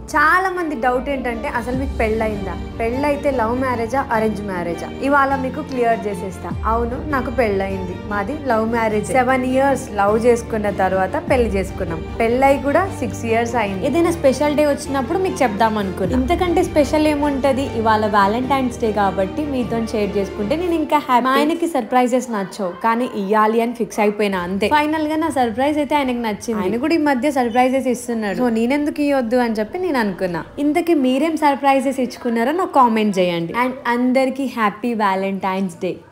చాలా మంది డౌట్ ఏంటంటే అసలు మీకు పెళ్ళయిందా పెళ్ళైతే లవ్ మ్యారేజా అరేంజ్ మ్యారేజా ఇవాళ మీకు క్లియర్ చేసేస్తా అవును నాకు పెళ్ళయింది మాది love marriage seven years love చేసుకున్న తర్వాత పెళ్లి చేసుకున్నాం పెళ్ళై కూడా సిక్స్ ఇయర్స్ అయింది ఏదైనా స్పెషల్ డే వచ్చినప్పుడు మీకు చెప్దాం అనుకున్నా ఇంతకంటే స్పెషల్ ఏముంటది ఇవాళ వ్యాలంటైన్స్ డే కాబట్టి మీతో షేర్ చేసుకుంటే నేను ఇంకా హ్యాపీ మా ఆయనకి సర్ప్రైజెస్ నచ్చవు కానీ ఇయ్యాలి అని ఫిక్స్ అయిపోయినా అంతే ఫైనల్ గా నా సర్ప్రైజ్ అయితే ఆయనకి నచ్చింది ఆయన కూడా ఈ మధ్య సర్ప్రైజెస్ ఇస్తున్నాడు సో నేనెందుకు ఇవ్వద్దు అని చెప్పి నేను అనుకున్నా ఇంతకీ మీరేం సర్ప్రైజెస్ ఇచ్చుకున్నారో నాకు కామెంట్ చేయండి అండ్ అందరికి హ్యాపీ వ్యాలంటైన్స్ డే